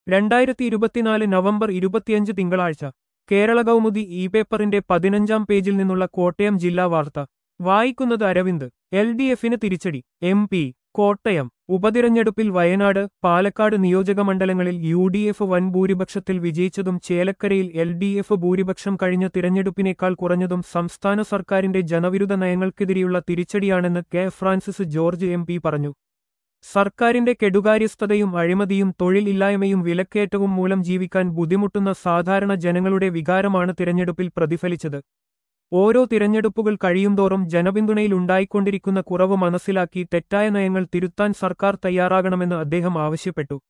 രണ്ടായിരത്തി ഇരുപത്തിനാല് നവംബർ ഇരുപത്തിയഞ്ച് തിങ്കളാഴ്ച കേരള കൗമുദി ഇ പേപ്പറിന്റെ പതിനഞ്ചാം പേജിൽ നിന്നുള്ള കോട്ടയം ജില്ലാ വാർത്ത വായിക്കുന്നത് അരവിന്ദ് എൽ ഡി എഫിന് തിരിച്ചടി എം പി കോട്ടയം ഉപതിരഞ്ഞെടുപ്പിൽ വയനാട് പാലക്കാട് നിയോജകമണ്ഡലങ്ങളിൽ യു ഡി എഫ് വൻ ഭൂരിപക്ഷത്തിൽ വിജയിച്ചതും ചേലക്കരയിൽ എൽ ഡി എഫ് ഭൂരിപക്ഷം കഴിഞ്ഞ തിരഞ്ഞെടുപ്പിനേക്കാൾ കുറഞ്ഞതും സംസ്ഥാന സർക്കാരിന്റെ ജനവിരുദ്ധ നയങ്ങൾക്കെതിരെയുള്ള തിരിച്ചടിയാണെന്ന് K Francis George M P പറഞ്ഞു സർക്കാരിന്റെ കെടുകാര്യസ്ഥതയും അഴിമതിയും തൊഴിൽ ഇല്ലായ്മയും വിലക്കയറ്റവും മൂലം ജീവിക്കാൻ ബുദ്ധിമുട്ടുന്ന സാധാരണ ജനങ്ങളുടെ വികാരമാണ് തിരഞ്ഞെടുപ്പിൽ പ്രതിഫലിച്ചത് ഓരോ തിരഞ്ഞെടുപ്പുകൾ കഴിയുന്തോറും ജനപിന്തുണയിലുണ്ടായിക്കൊണ്ടിരിക്കുന്ന കുറവ് മനസ്സിലാക്കി തെറ്റായ നയങ്ങൾ തിരുത്താൻ സർക്കാർ തയ്യാറാകണമെന്ന് അദ്ദേഹം ആവശ്യപ്പെട്ടു